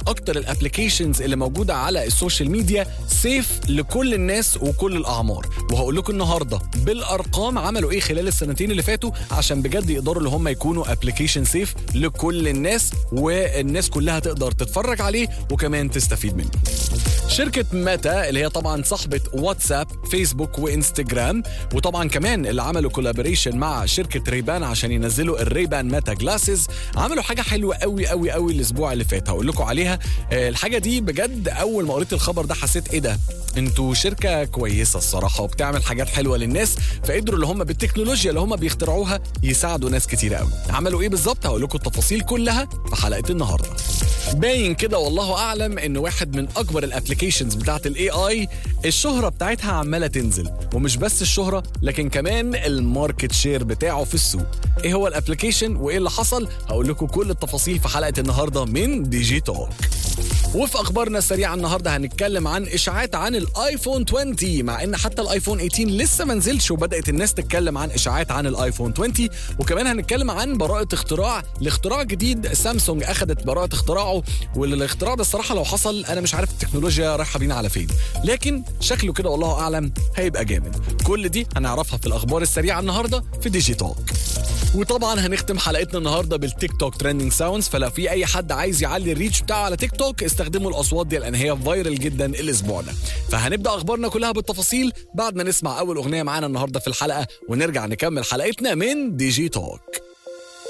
اكتر الابلكيشنز اللي موجوده على السوشيال ميديا سيف لكل الناس وكل الاعمار وهقول لكم النهارده بالارقام عملوا ايه خلال السنتين اللي فاتوا عشان بجد يقدروا اللي هم يكونوا ابلكيشن سيف لكل الناس والناس كلها تقدر تتفرج عليه وكمان تستفيد منه شركة ميتا اللي هي طبعا صاحبة واتساب فيسبوك وانستجرام وطبعا كمان اللي عملوا كولابوريشن مع شركة ريبان عشان ينزلوا الريبان ميتا جلاسز عملوا حاجة حلوة قوي قوي قوي الاسبوع اللي فات هقول لكم عليها آه، الحاجة دي بجد اول ما قريت الخبر ده حسيت ايه ده انتوا شركة كويسة الصراحة وبتعمل حاجات حلوة للناس فقدروا اللي هم بالتكنولوجيا اللي هم بيخترعوها يساعدوا ناس كتير قوي عملوا ايه بالظبط هقول لكم التفاصيل كلها في حلقة النهاردة باين كده والله اعلم ان واحد من اكبر الابلكيشنز بتاعت الاي اي الشهره بتاعتها عماله تنزل ومش بس الشهره لكن كمان الماركت شير بتاعه في السوق ايه هو الابلكيشن وايه اللي حصل هقول لكم كل التفاصيل في حلقه النهارده من ديجي توك وفي اخبارنا السريعه النهارده هنتكلم عن اشاعات عن الايفون 20 مع ان حتى الايفون 18 لسه ما نزلش وبدات الناس تتكلم عن اشاعات عن الايفون 20 وكمان هنتكلم عن براءه اختراع لاختراع جديد سامسونج اخذت براءه اختراعه والاختراع ده الصراحه لو حصل انا مش عارف التكنولوجيا رايحه بينا على فين لكن شكله كده والله اعلم هيبقى جامد كل دي هنعرفها في الاخبار السريعه النهارده في ديجي توك وطبعا هنختم حلقتنا النهارده بالتيك توك ترending ساوندز فلو في اي حد عايز يعلي الريتش بتاعه على تيك توك استخدموا الاصوات دي لان هي فايرل جدا الاسبوع ده فهنبدا اخبارنا كلها بالتفاصيل بعد ما نسمع اول اغنيه معانا النهارده في الحلقه ونرجع نكمل حلقتنا من دي جي توك